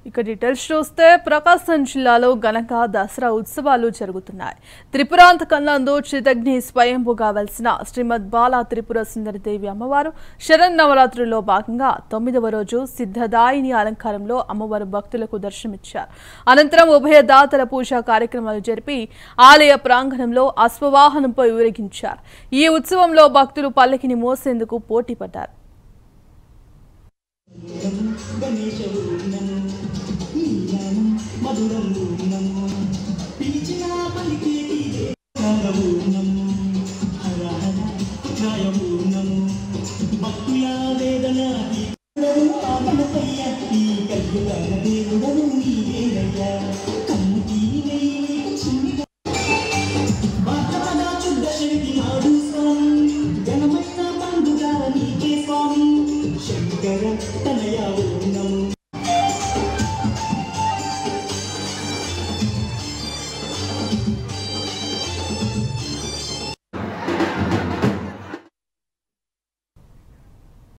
ఇక డీటెయిల్స్ చూస్తే ప్రకాశం జిల్లాలో ఘనంగా దసరా ఉత్సవాలు జరుగుతున్నాయి త్రిపురాంతకంలో చితగ్ని స్వయంభుగా వెలిసిన శ్రీమద్ బాలా త్రిపుర సుందరదేవి అమ్మవారు శరన్నవరాత్రుల్లో భాగంగా తొమ్మిదవ రోజు సిద్ధదాయిని అలంకారంలో అమ్మవారు భక్తులకు దర్శనమిచ్చారు అనంతరం ఉభయ దాతల పూజా కార్యక్రమాలు జరిపి ఆలయ ప్రాంగణంలో అశ్వవాహనంపై ఊరేగించారు ఈ ఉత్సవంలో భక్తులు పల్లకిని మోసేందుకు పోటీ పడ్డారు దేవుడను నీవేనయ్యా